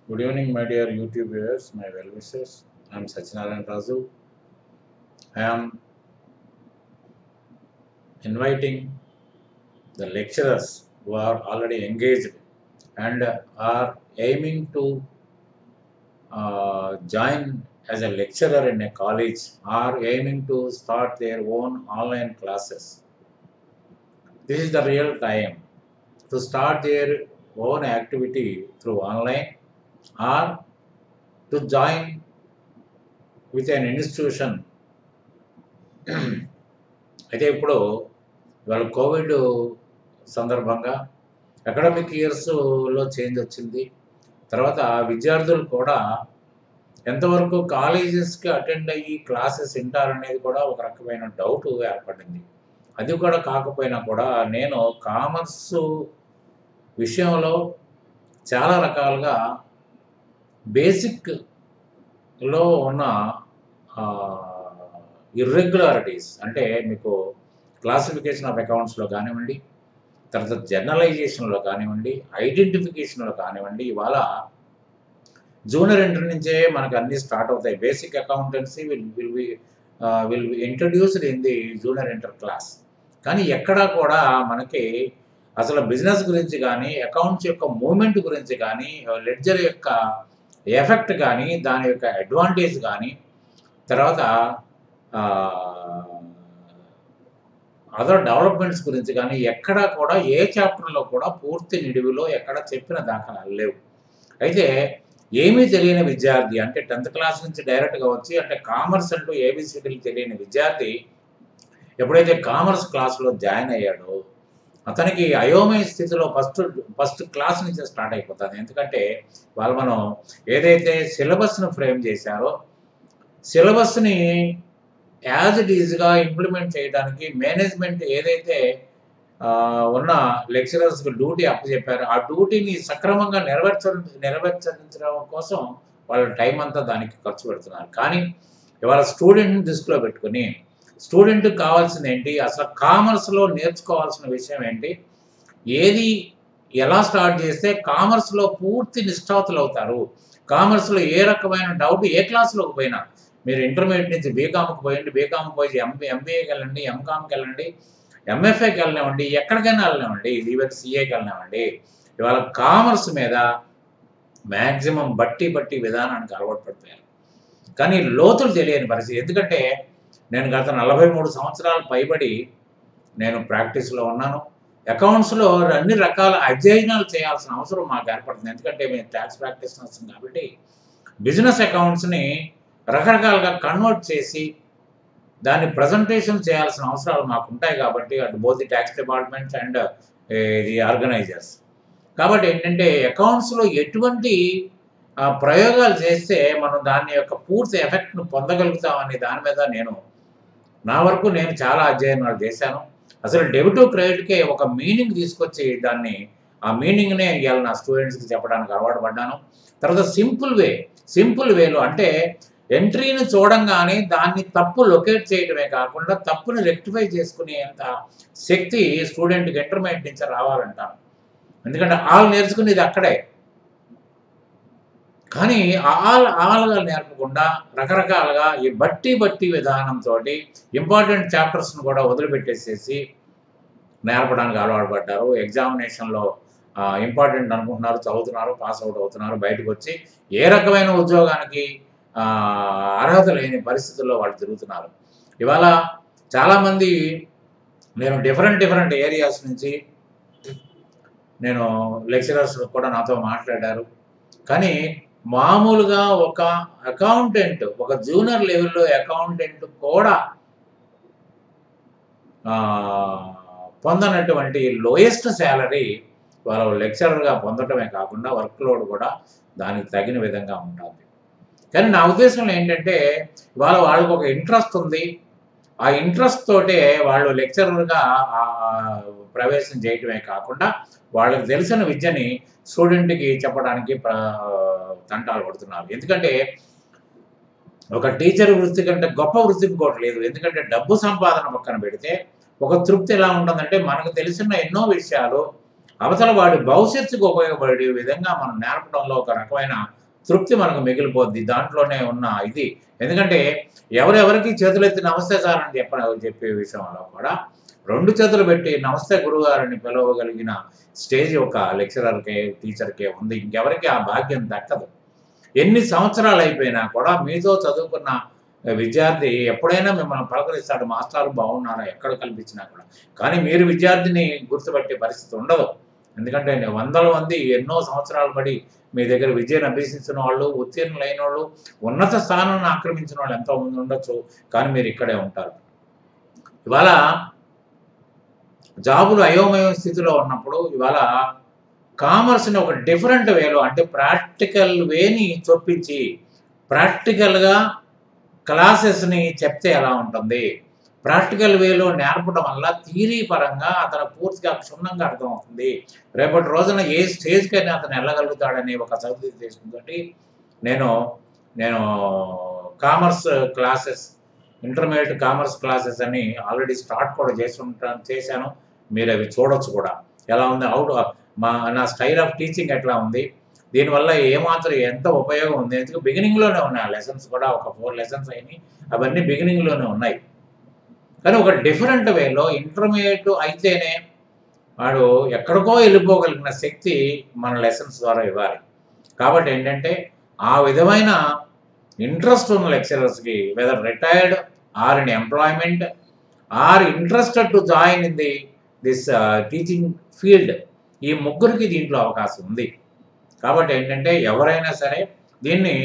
Good evening, my dear YouTube viewers, my well wishes. I am Sachinarayan Razu. I am inviting the lecturers who are already engaged and are aiming to uh, join as a lecturer in a college or aiming to start their own online classes. This is the real time to start their own activity through online or to join with an institution అయితే ఇప్పుడు ఇవాళ Covid సందర్భంగా academic ఇయర్స్లో change వచ్చింది తర్వాత విద్యార్థులు కూడా ఎంతవరకు కాలేజెస్కి అటెండ్ అయ్యి క్లాసెస్ వింటారనేది కూడా ఒక రకమైన డౌట్ ఏర్పడింది అది కూడా కాకపోయినా కూడా నేను కామర్స్ విషయంలో చాలా రకాలుగా బేసిక్లో ఉన్న ఇర్రెగ్యులారిటీస్ అంటే మీకు క్లాసిఫికేషన్ ఆఫ్ అకౌంట్స్లో కానివ్వండి తర్వాత జర్నలైజేషన్లో కానివ్వండి ఐడెంటిఫికేషన్లో కానివ్వండి ఇవాళ జూనియర్ ఎంట్రీ నుంచే మనకు అన్నీ స్టార్ట్ అవుతాయి basic accountancy will will be will introduced in the junior inter class కానీ ఎక్కడా కూడా మనకి అసలు బిజినెస్ గురించి కానీ అకౌంట్స్ యొక్క మూమెంట్ గురించి కానీ లెడ్జర్ యొక్క ఎఫెక్ట్ కానీ దాని యొక్క అడ్వాంటేజ్ కానీ తర్వాత అదర్ డెవలప్మెంట్స్ గురించి కానీ ఎక్కడా కూడా ఏ చాప్టర్లో కూడా పూర్తి నిడివిలో ఎక్కడ చెప్పిన దాఖలాలు లేవు అయితే ఏమీ తెలియని విద్యార్థి అంటే టెన్త్ క్లాస్ నుంచి డైరెక్ట్గా వచ్చి అంటే కామర్స్ అంటూ ఏబిసిడీలు తెలియని విద్యార్థి ఎప్పుడైతే కామర్స్ క్లాస్లో జాయిన్ అయ్యాడో అతనికి అయోమయ స్థితిలో ఫస్ట్ ఫస్ట్ క్లాస్ నుంచి స్టార్ట్ అయిపోతుంది ఎందుకంటే వాళ్ళు మనం ఏదైతే సిలబస్ను ఫ్రేమ్ చేశారో సిలబస్ని యాజ్ ఇట్ ఈజ్గా ఇంప్లిమెంట్ చేయడానికి మేనేజ్మెంట్ ఏదైతే ఉన్న లెక్చరర్స్కి డ్యూటీ అప్పచెప్పారో ఆ డ్యూటీని సక్రమంగా నెరవేర్చ నెరవేర్చడం కోసం వాళ్ళ టైం అంతా దానికి ఖర్చు పెడుతున్నారు కానీ ఇవాళ స్టూడెంట్ని దృష్టిలో పెట్టుకుని స్టూడెంట్కి కావాల్సింది ఏంటి అసలు కామర్స్లో నేర్చుకోవాల్సిన విషయం ఏంటి ఏది ఎలా స్టార్ట్ చేస్తే కామర్స్లో పూర్తి నిష్ఠాతులు అవుతారు కామర్స్లో ఏ రకమైన డౌట్ ఏ క్లాస్లోకి పోయినా మీరు ఇంటర్మీడియట్ నుంచి బీకామ్కి పోయండి బీకామ్కి పోయి ఎంబీ ఎంబీఏకి వెళ్ళండి ఎంకామ్కి వెళ్ళండి ఎంఎఫ్ఏకి వెళ్ళినామండి ఎక్కడికైనా వెళ్ళినామండి ఈవెన్ సిఏకి వెళ్ళినామండి ఇవాళ కామర్స్ మీద మ్యాక్సిమం బట్టి బట్టి విధానానికి అలవాటు పడిపోయారు కానీ లోతులు తెలియని పరిస్థితి ఎందుకంటే నేను గత నలభై మూడు సంవత్సరాలు పైబడి నేను ప్రాక్టీస్లో ఉన్నాను అకౌంట్స్లో అన్ని రకాల అధ్యయనాలు చేయాల్సిన అవసరం మాకు ఏర్పడుతుంది ఎందుకంటే మేము ట్యాక్స్ ప్రాక్టీస్ వస్తుంది కాబట్టి బిజినెస్ అకౌంట్స్ని రకరకాలుగా కన్వర్ట్ చేసి దాన్ని ప్రజెంటేషన్ చేయాల్సిన అవసరాలు మాకు ఉంటాయి కాబట్టి అటు both the tax departments and the organisers కాబట్టి ఏంటంటే అకౌంట్స్లో ఎటువంటి ప్రయోగాలు చేస్తే మనం దాని యొక్క పూర్తి ఎఫెక్ట్ను పొందగలుగుతామనే దాని మీద నేను నా వరకు నేను చాలా అధ్యయనాలు చేశాను అసలు డెబిట్ క్రెడిట్కే ఒక మీనింగ్ తీసుకొచ్చి దాన్ని ఆ మీనింగ్నే ఇవాళ నా స్టూడెంట్స్కి చెప్పడానికి అలవాటు పడ్డాను తర్వాత సింపుల్ వే సింపుల్ వేలో అంటే ఎంట్రీని చూడంగానే దాన్ని తప్పు లొకేట్ చేయడమే కాకుండా తప్పుని రెక్టిఫై చేసుకునేంత శక్తి స్టూడెంట్కి ఇంటర్మీడియట్ నుంచి రావాలంటాను ఎందుకంటే ఆల్ నేర్చుకునేది అక్కడే కానీ ఆల్ ఆల్గా నేర్పకుండా రకరకాలుగా ఈ బట్టి బట్టి విధానంతో ఇంపార్టెంట్ చాప్టర్స్ను కూడా వదిలిపెట్టేసేసి నేర్పడానికి అలవాటు పడ్డారు ఎగ్జామినేషన్లో ఇంపార్టెంట్ అనుకుంటున్నారు చదువుతున్నారు పాస్ అవుట్ అవుతున్నారు బయటకు వచ్చి ఏ రకమైన ఉద్యోగానికి అర్హత లేని పరిస్థితుల్లో వాళ్ళు తిరుగుతున్నారు ఇవాళ చాలామంది నేను డిఫరెంట్ డిఫరెంట్ ఏరియాస్ నుంచి నేను లెక్చరర్స్ కూడా నాతో మాట్లాడారు కానీ మామూలుగా ఒక అకౌంటెంట్ ఒక జూనియర్ లెవెల్లో అకౌంటెంట్ కూడా పొందనటువంటి లోయెస్ట్ శాలరీ వాళ్ళ లెక్చరర్గా పొందటమే కాకుండా వర్క్ లోడ్ కూడా దానికి తగిన విధంగా ఉంటుంది కానీ నా ఉద్దేశంలో ఏంటంటే వాళ్ళ వాళ్ళకి ఒక ఇంట్రెస్ట్ ఉంది ఆ ఇంట్రెస్ట్ తోటే వాళ్ళు లెక్చరర్గా ప్రవేశం చేయటమే కాకుండా వాళ్ళకి తెలిసిన విద్యని స్టూడెంట్కి చెప్పడానికి తంటాలు పడుతున్నారు ఎందుకంటే ఒక టీచర్ వృత్తి కంటే గొప్ప వృత్తి ఇంకోటి లేదు ఎందుకంటే డబ్బు సంపాదన పక్కన పెడితే ఒక తృప్తి ఎలా ఉంటుందంటే మనకు తెలిసిన ఎన్నో విషయాలు అవతల వాడి భవిష్యత్తుకు ఉపయోగపడే విధంగా మనం నేర్పడంలో ఒక రకమైన తృప్తి మనకు మిగిలిపోద్ది దాంట్లోనే ఉన్న ఇది ఎందుకంటే ఎవరెవరికి చేతులెత్తి నమస్తే సార్ అని చెప్ప చెప్పే విషయంలో కూడా రెండు చేతులు పెట్టి నమస్తే గురుగారిని పిలవగలిగిన స్టేజ్ ఒక లెక్చరర్కే టీచర్కే ఉంది ఇంకెవరికి ఆ భాగ్యం దక్కదు ఎన్ని సంవత్సరాలు అయిపోయినా కూడా మీతో చదువుకున్న విద్యార్థి ఎప్పుడైనా మిమ్మల్ని పలకరిస్తాడు మాస్టారు బాగున్నారా ఎక్కడ కల్పించినా కూడా కానీ మీరు విద్యార్థిని గుర్తుపట్టే పరిస్థితి ఉండదు ఎందుకంటే నేను వందల మంది ఎన్నో సంవత్సరాలు పడి మీ దగ్గర విద్యను అభ్యసించిన వాళ్ళు ఉత్తీర్ణులైన వాళ్ళు ఉన్నత స్థానాన్ని ఆక్రమించిన వాళ్ళు ఎంతో మంది ఉండొచ్చు కానీ మీరు ఇక్కడే ఉంటారు ఇవాళ జాబులు అయోమయ స్థితిలో ఉన్నప్పుడు ఇవాళ కామర్స్ని ఒక డిఫరెంట్ వేలో అంటే ప్రాక్టికల్ వేని చొప్పించి ప్రాక్టికల్గా క్లాసెస్ని చెప్తే ఎలా ఉంటుంది ప్రాక్టికల్ వేలో నేర్పడం వల్ల థీరీ పరంగా అతను పూర్తిగా క్షుణ్ణంగా అర్థమవుతుంది రేపటి రోజున ఏ స్టేజ్కైనా అతను వెళ్ళగలుగుతాడనే ఒక సదుద్దేశంతో నేను నేను commerce classes intermediate commerce classes అని ఆల్రెడీ స్టార్ట్ కూడా చేసి ఉంటాను చేశాను మీరు అవి చూడొచ్చు కూడా ఎలా ఉంది అవుట్ మా నా స్టైల్ ఆఫ్ టీచింగ్ ఎట్లా ఉంది దీనివల్ల ఏమాత్రం ఎంత ఉపయోగం ఉంది ఎందుకు బిగినింగ్లోనే ఉన్నాయి ఆ లెసన్స్ కూడా ఒక ఫోర్ లెసన్స్ అయినాయి అవన్నీ బిగినింగ్లోనే ఉన్నాయి కానీ ఒక డిఫరెంట్ వేలో ఇంటర్మీడియట్ అయితేనే వాడు ఎక్కడికో వెళ్ళిపోగలిగిన శక్తి మన లెసన్స్ ద్వారా ఇవ్వాలి కాబట్టి ఏంటంటే ఆ విధమైన ఇంట్రెస్ట్ ఉన్న లెక్చరర్స్కి whether retired or in employment or interested to join in the this teaching field ఈ ముగ్గురికి దీంట్లో అవకాశం ఉంది కాబట్టి ఏంటంటే ఎవరైనా సరే దీన్ని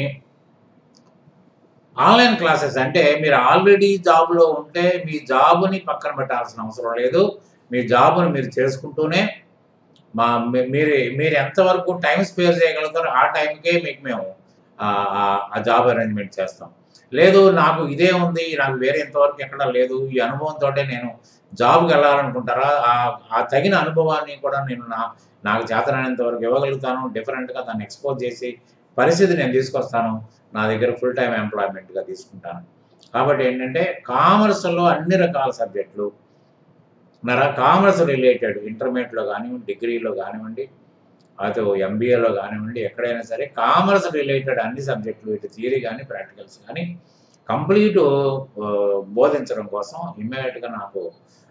ఆన్లైన్ క్లాసెస్ అంటే మీరు ఆల్రెడీ జాబ్లో ఉంటే మీ జాబ్ని పక్కన పెట్టాల్సిన అవసరం లేదు మీ జాబ్ని మీరు చేసుకుంటూనే మా మీ- మీరు మీరు ఎంతవరకు టైం స్పేర్ చేయగలుగుతారో ఆ టైంకే మీకు మేము ఆ- ఆ- ఆ జాబ్ అరేంజ్మెంట్ చేస్తాం లేదు నాకు ఇదే ఉంది నాకు వేరే ఇంతవరకు ఎక్కడ లేదు ఈ అనుభవంతో నేను జాబ్కి వెళ్ళాలనుకుంటారా ఆ- ఆ తగిన అనుభవాన్ని కూడా నేను నా నాకు చేతనైనంత వరకు ఇవ్వగలుగుతాను డిఫరెంట్గా దాన్ని ఎక్స్పోజ్ చేసి పరిస్థితి నేను తీసుకొస్తాను నా దగ్గర ఫుల్ టైం ఎంప్లాయ్మెంట్గా తీసుకుంటాను కాబట్టి ఏంటంటే కామర్స్లో అన్ని రకాల సబ్జెక్టులు నర కామర్స్ రిలేటెడ్ ఇంటర్మీడియట్లో కానివ్వండి డిగ్రీలో కానివ్వండి అటు ఎంబీఏలో కానివ్వండి ఎక్కడైనా సరే కామర్స్ రిలేటెడ్ అన్ని సబ్జెక్టులు ఇటు థియరీ కానీ ప్రాక్టికల్స్ కానీ కంప్లీట్ బోధించడం కోసం ఇమ్మీడియట్గా నాకు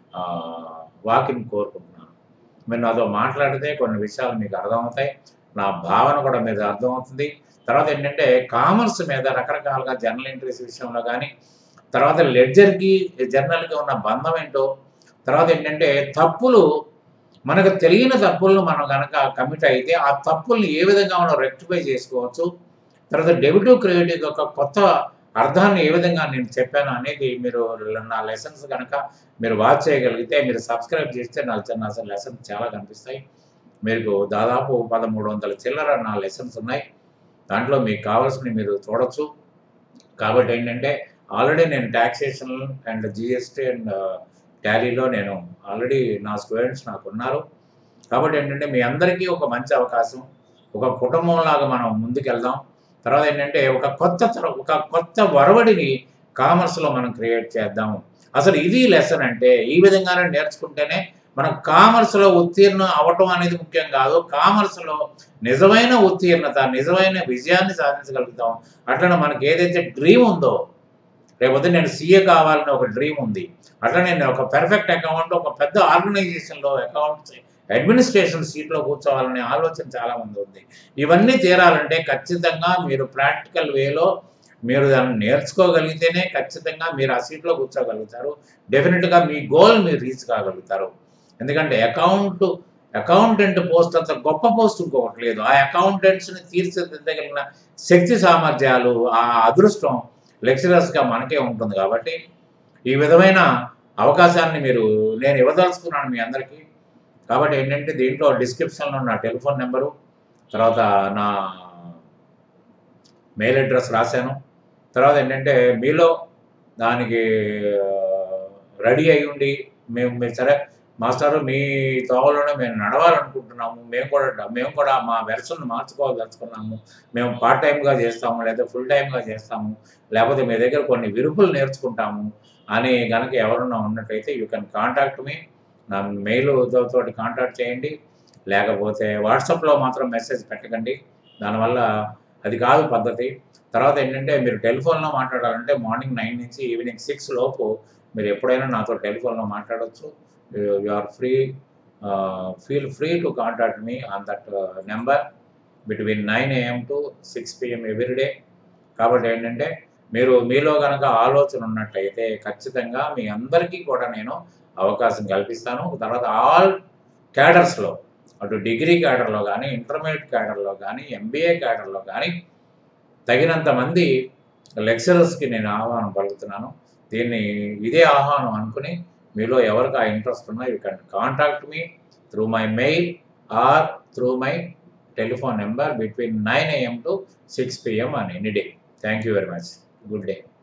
వాకింగ్ కోరుకుంటున్నాను మీరు నాతో మాట్లాడితే కొన్ని విషయాలు మీకు అర్థమవుతాయి నా భావన కూడా మీద అర్థమవుతుంది తర్వాత ఏంటంటే కామర్స్ మీద రకరకాలుగా జర్నల్ ఎంట్రీస్ విషయంలో కానీ తర్వాత లెడ్జర్కి జర్నల్కి ఉన్న బంధం ఏంటో తర్వాత ఏంటంటే తప్పులు మనకు తెలియని తప్పులను మనం కనుక కమిట్ అయితే ఆ తప్పుల్ని ఏ విధంగా మనం రెక్టిఫై చేసుకోవచ్చు తర్వాత డెబిటివ్ క్రెడిట్ యొక్క కొత్త అర్థాన్ని ఏ విధంగా నేను చెప్పాను అనేది మీరు నా లెసన్స్ కనుక మీరు వాచ్ చేయగలిగితే మీరు సబ్స్క్రైబ్ చేస్తే నా నా లెసన్స్ చాలా కనిపిస్తాయి మీకు దాదాపు పదమూడు వందల చిల్లర నా లెసన్స్ ఉన్నాయి దాంట్లో మీకు కావాల్సినవి మీరు చూడొచ్చు కాబట్టి ఏంటంటే ఆల్రెడీ నేను ట్యాక్సేషన్ అండ్ జిఎస్టీ అండ్ టాలీలో నేను ఆల్రెడీ నా స్టూడెంట్స్ నాకు ఉన్నారు కాబట్టి ఏంటంటే మీ అందరికీ ఒక మంచి అవకాశం ఒక కుటుంబంలాగా మనం ముందుకెళ్దాం తర్వాత ఏంటంటే ఒక కొత్త తర- ఒక కొత్త వరవడిని కామర్స్లో మనం క్రియేట్ చేద్దాం అసలు ఇది లెసన్ అంటే ఈ విధంగానే నేర్చుకుంటేనే మనం కామర్స్లో ఉత్తీర్ణ అవటం అనేది ముఖ్యం కాదు కామర్స్లో నిజమైన ఉత్తీర్ణత నిజమైన విజయాన్ని సాధించగలుగుతాం అట్లనే మనకి ఏదైతే డ్రీమ్ ఉందో రేపొద్దు నేను సీఏ కావాలని ఒక డ్రీమ్ ఉంది అట్లా నేను ఒక పెర్ఫెక్ట్ అకౌంట్ ఒక పెద్ద ఆర్గనైజేషన్లో అకౌంట్స్ అడ్మినిస్ట్రేషన్ సీట్లో కూర్చోవాలనే ఆలోచన చాలా మంది ఉంది ఇవన్నీ తీరాలంటే ఖచ్చితంగా మీరు ప్రాక్టికల్ వేలో మీరు దాన్ని నేర్చుకోగలిగితేనే ఖచ్చితంగా మీరు ఆ సీట్లో కూర్చోగలుగుతారు డెఫినెట్గా మీ గోల్ మీరు రీచ్ కాగలుగుతారు ఎందుకంటే అకౌంట్ అకౌంటెంట్ పోస్ట్ అంత గొప్ప పోస్ట్ ఇంకొకటి లేదు ఆ అకౌంటెంట్స్ని తీర్చిదిద్దగలిగిన శక్తి సామర్థ్యాలు ఆ అదృష్టం లెక్చరర్స్గా మనకే ఉంటుంది కాబట్టి ఈ విధమైన అవకాశాన్ని మీరు నేను ఇవ్వదలుచుకున్నాను మీ అందరికీ కాబట్టి ఏంటంటే దీంట్లో డిస్క్రిప్షన్లో నా టెలిఫోన్ నెంబరు తర్వాత నా మెయిల్ అడ్రస్ రాశాను తర్వాత ఏంటంటే మీలో దానికి రెడీ అయి ఉండి మేము మీరు సరే మాస్టారు మీ తోవలోనే మేము నడవాలనుకుంటున్నాము మేము కూడా మేము కూడా మా వెర్షన్ మార్చుకోవాలనుకున్నాము మేము పార్ట్ టైంగా చేస్తాము లేదా ఫుల్ టైంగా చేస్తాము లేకపోతే మీ దగ్గర కొన్ని విరుపులు నేర్చుకుంటాము అని కనుక ఎవరన్నా ఉన్నట్టయితే యూ కెన్ కాంటాక్ట్ మీ నా మెయిల్ తోటి కాంటాక్ట్ చేయండి లేకపోతే వాట్సాప్లో మాత్రం మెసేజ్ పెట్టకండి దానివల్ల అది కాదు పద్ధతి తర్వాత ఏంటంటే మీరు టెలిఫోన్లో మాట్లాడాలంటే మార్నింగ్ నైన్ నుంచి ఈవినింగ్ సిక్స్ లోపు మీరు ఎప్పుడైనా నాతో టెలిఫోన్లో మాట్లాడవచ్చు you are free feel free to contact me on that number between nine AM to six PM everyday కాబట్టి ఏంటంటే మీరు మీలో కనుక ఆలోచన ఉన్నట్టయితే ఖచ్చితంగా మీ అందరికీ కూడా నేను అవకాశం కల్పిస్తాను తర్వాత ఆల్ క్యాడర్స్లో అటు డిగ్రీ క్యాడర్లో కానీ ఇంటర్మీడియట్ క్యాడర్లో కానీ ఎంబీఏ క్యాడర్లో కానీ తగినంత మంది లెక్చరర్స్కి నేను ఆహ్వానం పలుకుతున్నాను దీన్ని ఇదే ఆహ్వానం అనుకుని మీలో ఎవరికి ఆ ఇంట్రెస్ట్ ఉన్నా you can contact me through my mail or through my telephone number between nine AM to six PM on any day thank you very much good day